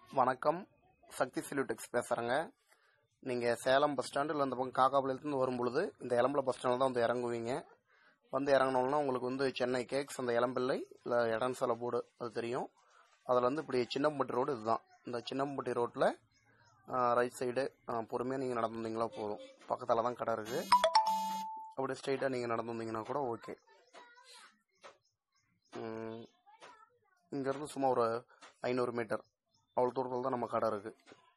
வணக்கம் சக்தி சில்யூடெக்ஸ் பேசுகிறேங்க நீங்கள் சேலம் பஸ் ஸ்டாண்டு இல்லை இந்த பக்கம் காக்காபாளையத்துலேருந்து வரும்பொழுது இந்த எலம்பல பஸ் ஸ்டாண்டில் தான் வந்து இறங்குவீங்க வந்து இறங்கினோம்னா உங்களுக்கு வந்து சென்னை கேக்ஸ் அந்த இளம்பிள்ளை இல்லை இடன்சலை போர்டு அது தெரியும் அதில் வந்து இப்படி சின்னம்பட்டி ரோடு இதுதான் இந்த சின்னம்பட்டி ரோட்டில் ரைட் சைடு பொறுமையாக நீங்கள் நடந்து வந்தீங்களா போதும் பக்கத்தில் தான் கடை இருக்குது அப்படியே ஸ்ட்ரைட்டாக நீங்கள் நடந்து வந்தீங்கன்னா கூட ஓகே இங்கேருந்து சும்மா ஒரு ஐநூறு மீட்டர் அவ்வளோ தூரத்தில் தான் நம்ம கடை இருக்குது